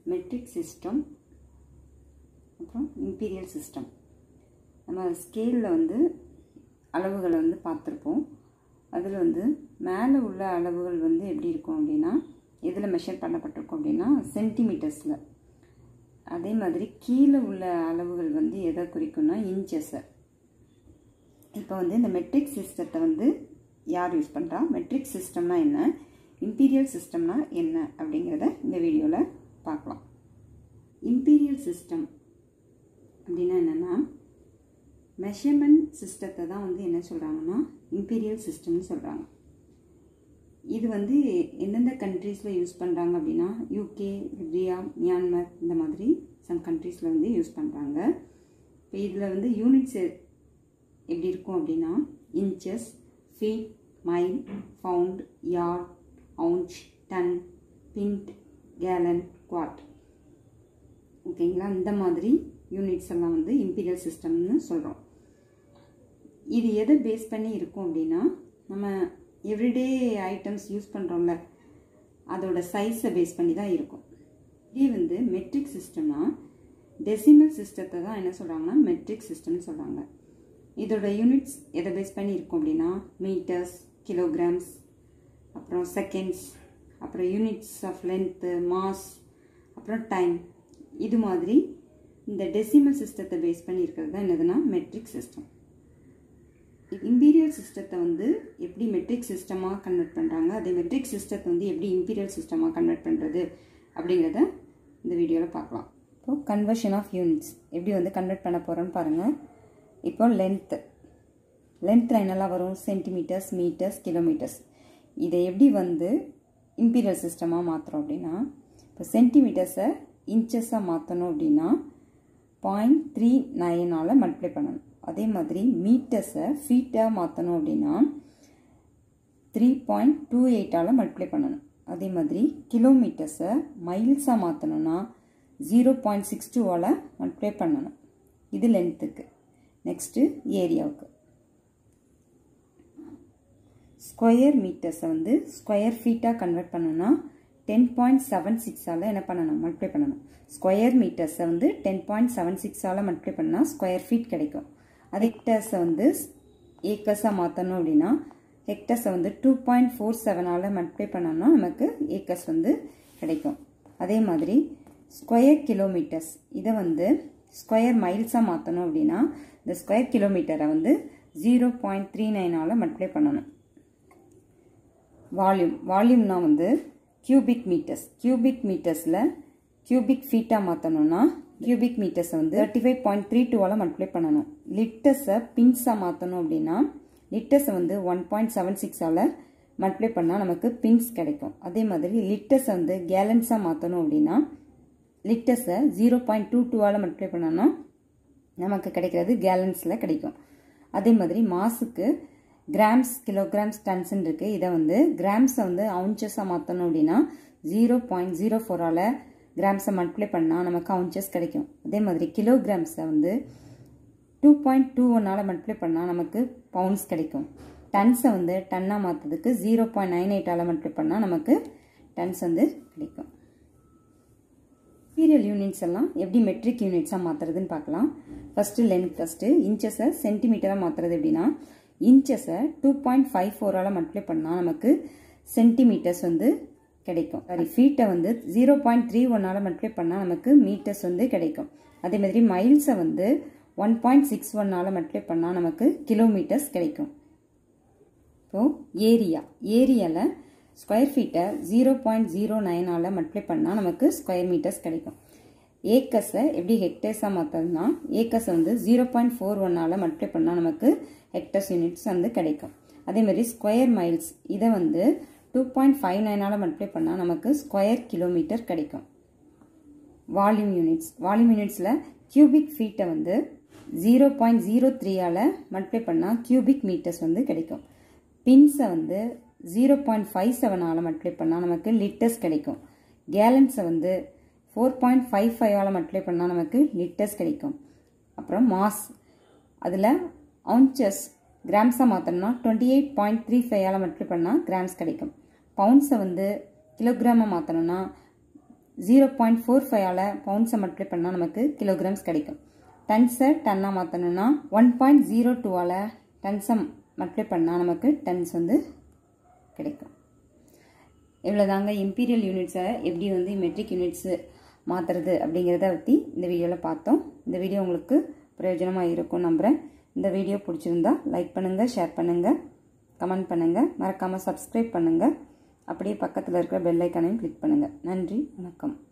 matric system அப்புறம் imperial system நம்ம ஸ்கேலில் வந்து அளவுகளை வந்து பார்த்துருப்போம் அதில் வந்து மேலே உள்ள அளவுகள் வந்து எப்படி இருக்கும் அப்படின்னா எதில் மெஷர் பண்ணப்பட்டிருக்கும் அப்படின்னா சென்டிமீட்டர்ஸில் அதே மாதிரி கீழே உள்ள அளவுகள் வந்து எதை குறிக்கும்னா இன்ச்சஸை இப்போ வந்து இந்த மெட்ரிக் சிஸ்டத்தை வந்து யார் யூஸ் பண்ணுறா மெட்ரிக் சிஸ்டம்னா என்ன இம்பீரியல் சிஸ்டம்னா என்ன அப்படிங்கிறத இந்த வீடியோவில் பார்க்கலாம் இம்பீரியல் சிஸ்டம் அப்படின்னா என்னென்னா மெஷர்மெண்ட் சிஸ்டத்தை தான் வந்து என்ன சொல்கிறாங்கன்னா இம்பீரியல் சிஸ்டம்னு சொல்கிறாங்க இது வந்து எந்தெந்த கண்ட்ரீஸில் யூஸ் பண்ணுறாங்க அப்படின்னா யூகே லிபியா மியான்மர் இந்த மாதிரி சம் கண்ட்ரீஸில் வந்து யூஸ் பண்ணுறாங்க இப்போ இதில் வந்து யூனிட்ஸ் எப்படி இருக்கும் அப்படின்னா inches feet mile pound yard ounce ton pint gallon quart ஓகேங்களா இந்த மாதிரி யூனிட்ஸ் எல்லாம் வந்து இம்பீரியல் சிஸ்டம்னு சொல்கிறோம் இது எதை பேஸ் பண்ணி இருக்கும் அப்படின்னா நம்ம எவ்ரிடே ஐட்டம்ஸ் யூஸ் பண்ணுறோம்ல அதோட சைஸை பேஸ் பண்ணி தான் இருக்கும் இதே வந்து மெட்ரிக் சிஸ்டம்னா டெசிமல் சிஸ்டத்தை தான் என்ன சொல்கிறாங்கன்னா மெட்ரிக் சிஸ்டம்னு சொல்கிறாங்க இதோட யூனிட்ஸ் எதை பேஸ் பண்ணி இருக்கும் அப்படின்னா மீட்டர்ஸ் கிலோகிராம்ஸ் அப்புறம் செகண்ட்ஸ் அப்புறம் யூனிட்ஸ் ஆஃப் லென்த்து மாஸ் அப்புறம் டைம் இது மாதிரி இந்த டெசிமல் சிஸ்டத்தை பேஸ் பண்ணி இருக்கிறது தான் என்னதுன்னா மெட்ரிக் சிஸ்டம் இம்பீரியல் சிஸ்டத்தை வந்து எப்படி மெட்ரிக் சிஸ்டமாக கன்வெர்ட் பண்ணுறாங்க அதே மெட்ரிக் சிஸ்டத்தை வந்து எப்படி இம்பீரியல் சிஸ்டமாக கன்வெர்ட் பண்ணுறது அப்படிங்கிறத இந்த வீடியோவில் பார்க்கலாம் இப்போ கன்வர்ஷன் ஆஃப் யூனிட்ஸ் எப்படி வந்து கன்வெர்ட் பண்ண போகிறோன்னு பாருங்கள் இப்போ லென்த்து லென்த்தில் என்னெல்லாம் வரும் சென்டிமீட்டர்ஸ் மீட்டர்ஸ் கிலோமீட்டர்ஸ் இதை எப்படி வந்து இம்பீரியல் சிஸ்டமாக மாற்றுறோம் அப்படின்னா இப்போ சென்டிமீட்டர்ஸை இன்ச்சஸாக மாற்றணும் அப்படின்னா பாயிண்ட் த்ரீ நைனால் மல்டிப்ளை பண்ணணும் அதே மாதிரி மீட்டர்ஸை ஃபீட்டாக மாற்றணும் அப்படின்னா த்ரீ பாயிண்ட் டூ எயிட்டால் மல்டிப்ளை பண்ணணும் அதே மாதிரி கிலோமீட்டர்ஸை மைல்ஸாக மாற்றணும்னா ஜீரோ பாயிண்ட் சிக்ஸ் டூவால் மல்டிப்ளை பண்ணணும் இது லென்த்துக்கு நெக்ஸ்ட்டு ஏரியாவுக்கு ஸ்கொயர் மீட்டர்ஸை வந்து ஸ்கொயர் ஃபீட்டாக கன்வெர்ட் பண்ணணும்னா டென் பாயிண்ட் செவன் சிக்ஸால் என்ன பண்ணணும் மல்டிப்ளை பண்ணணும் ஸ்கொயர் மீட்டர்ஸை வந்து டென் பாயிண்ட் செவன் சிக்ஸால் மல்டிப்ளை பண்ணால் ஸ்கொயர் ஃபீட் கிடைக்கும் அது ஹெக்டர்ஸை வந்து ஏக்கர்ஸாக மாற்றணும் அப்படின்னா ஹெக்டர்ஸை வந்து டூ பாயிண்ட் ஃபோர் செவனால் மல்டிப்ளை பண்ணோம்னா நமக்கு ஏக்கர்ஸ் வந்து கிடைக்கும் அதே மாதிரி ஸ்கொயர் கிலோமீட்டர்ஸ் இதை வந்து ஸ்கொயர் மைல்ஸாக மாற்றணும் அப்படின்னா இந்த ஸ்கொயர் கிலோமீட்டரை வந்து ஜீரோ பாயிண்ட் த்ரீ நைனால் மல்டிப்ளை பண்ணணும் வால்யூம் வால்யூம்னா வந்து கியூபிக் மீட்டர்ஸ் கியூபிக் மீட்டர்ஸில் கியூபிக் ஃபீட்டாக மாற்றணும்னா கியூபிக் மீட்டர்ஸை வந்து தேர்ட்டி ஃபைவ் பாயிண்ட் த்ரீ டூவால் மல்டிப்ளை பண்ணணும் லிட்டர்ஸை பின்ஸாக மாற்றணும் அப்படின்னா லிட்டர்ஸை வந்து ஒன் பாயிண்ட் செவன் சிக்ஸால் மல்டிப்ளை பண்ணால் நமக்கு பின்ஸ் கிடைக்கும் அதே மாதிரி லிட்டர்ஸை வந்து கேலன்ஸாக மாற்றணும் அப்படின்னா லிட்டர்ஸை ஜீரோ பாயிண்ட் டூ டூவால் மல்டிப்ளை பண்ணோன்னா நமக்கு கிடைக்கிறது கேலன்ஸில் கிடைக்கும் அதே மாதிரி மாசுக்கு கிராம்ஸ் கிலோகிராம்ஸ் டன்ஸ்ன்னு இருக்குது இதை வந்து கிராம்ஸை வந்து அவுன்ச்சஸாக மாற்றணும் அப்படின்னா ஜீரோ பாயிண்ட் ஜீரோ ஃபோரால் கிராம்ஸை மல்டிப்ளை பண்ணால் நமக்கு அவுன்ச்சஸ் கிடைக்கும் அதே மாதிரி கிலோகிராம்ஸை வந்து டூ பாயிண்ட் டூ ஒன்னால் மல்டிப்ளை பண்ணால் நமக்கு பவுண்ட்ஸ் கிடைக்கும் டன்ஸை வந்து டன்னாக மாற்றுறதுக்கு ஜீரோ பாயிண்ட் நைன் எயிட்டால் மல்டிப்ளை பண்ணால் நமக்கு டன்ஸ் வந்து கிடைக்கும் சீரியல் யூனிட்ஸ் எல்லாம் எப்படி மெட்ரிக் யூனிட்ஸாக மாற்றுறதுன்னு பார்க்கலாம் ஃபஸ்ட்டு லென்த் ஃபஸ்ட்டு இன்ச்சஸை சென்டிமீட்டராக மாற்றுறது எப்படின்னா இன்ச்சஸை டூ பாயிண்ட் ஃபைவ் ஃபோரால் மல்டிப்ளை பண்ணால் நமக்கு சென்டிமீட்டர்ஸ் வந்து கிடைக்கும் சாரி ஃபீட்டை வந்து ஜீரோ பாயிண்ட் த்ரீ ஒன்னால் மல்டிப்ளை பண்ணால் நமக்கு மீட்டர்ஸ் வந்து கிடைக்கும் அதே மாதிரி மைல்ஸை வந்து ஒன் பாயிண்ட் சிக்ஸ் ஒன்னால் மல்டிப்ளை பண்ணால் நமக்கு கிலோமீட்டர்ஸ் கிடைக்கும் இப்போது ஏரியா ஏரியாவில் ஸ்கொயர் ஃபீட்டை ஜீரோ பாயிண்ட் ஜீரோ நைனால் மல்டிப்ளை பண்ணால் நமக்கு ஸ்கொயர் மீட்டர்ஸ் கிடைக்கும் ஏக்கஸை எப்படி ஹெக்டர்ஸாக மாற்றணும்னா ஏக்கஸை வந்து ஜீரோ பாயிண்ட் ஃபோர் ஒன்னால் மல்டிப்ளை பண்ணால் நமக்கு ஹெக்டர்ஸ் யூனிட்ஸ் வந்து கிடைக்கும் அதே மாதிரி ஸ்கொயர் மைல்ஸ் இதை வந்து டூ பாயிண்ட் ஃபைவ் நைனால் மல்டிப்ளை பண்ணால் நமக்கு ஸ்கொயர் கிலோமீட்டர் கிடைக்கும் வால்யூம் யூனிட்ஸ் வால்யூம் யூனிட்ஸில் கியூபிக் ஃபீட்டை வந்து ஜீரோ பாயிண்ட் ஜீரோ த்ரீயால் மல்டிப்ளை பண்ணால் கியூபிக் மீட்டர்ஸ் வந்து கிடைக்கும் பின்ஸை வந்து ஜீரோ பாயிண்ட் ஃபைவ் செவனால் மல்டிப்ளை பண்ணால் நமக்கு லிட்டர்ஸ் கிடைக்கும் கேலன்ஸை வந்து ஃபோர் பாயிண்ட் ஃபைவ் ஃபைவால் மல்டிப்ளை பண்ணால் நமக்கு லிட்டர்ஸ் கிடைக்கும் அப்புறம் மாஸ் அதில் அவுன்ச்சஸ் கிராம்ஸாக மாற்றணும்னா டுவெண்ட்டி எயிட் பாயிண்ட் த்ரீ ஃபைவால் மல்டிப்ளை பண்ணால் கிராம்ஸ் கிடைக்கும் பவுண்ட்ஸை வந்து கிலோகிராமாக மாற்றணும்னா ஜீரோ பாயிண்ட் ஃபோர் ஃபைவால் பவுண்ட்ஸை மல்டிப்ளை பண்ணால் நமக்கு கிலோகிராம்ஸ் கிடைக்கும் டன்ஸை டன்னாக மாற்றணும்னா ஒன் பாயிண்ட் ஜீரோ டூவால் டன்ஸை மல்டிப்ளை பண்ணால் நமக்கு டன்ஸ் வந்து கிடைக்கும் இவ்வளோதாங்க இம்பீரியல் யூனிட்ஸை எப்படி வந்து மெட்ரிக் யூனிட்ஸு மாற்றுறது அப்படிங்கிறத பற்றி இந்த வீடியோவில் பார்த்தோம் இந்த வீடியோ உங்களுக்கு பிரயோஜனமாக இருக்கும் நம்புகிறேன் இந்த வீடியோ பிடிச்சிருந்தா லைக் பண்ணுங்கள் ஷேர் பண்ணுங்கள் கமெண்ட் பண்ணுங்கள் மறக்காமல் சப்ஸ்கிரைப் பண்ணுங்கள் அப்படியே பக்கத்தில் இருக்கிற பெல் ஐக்கானையும் கிளிக் பண்ணுங்கள் நன்றி வணக்கம்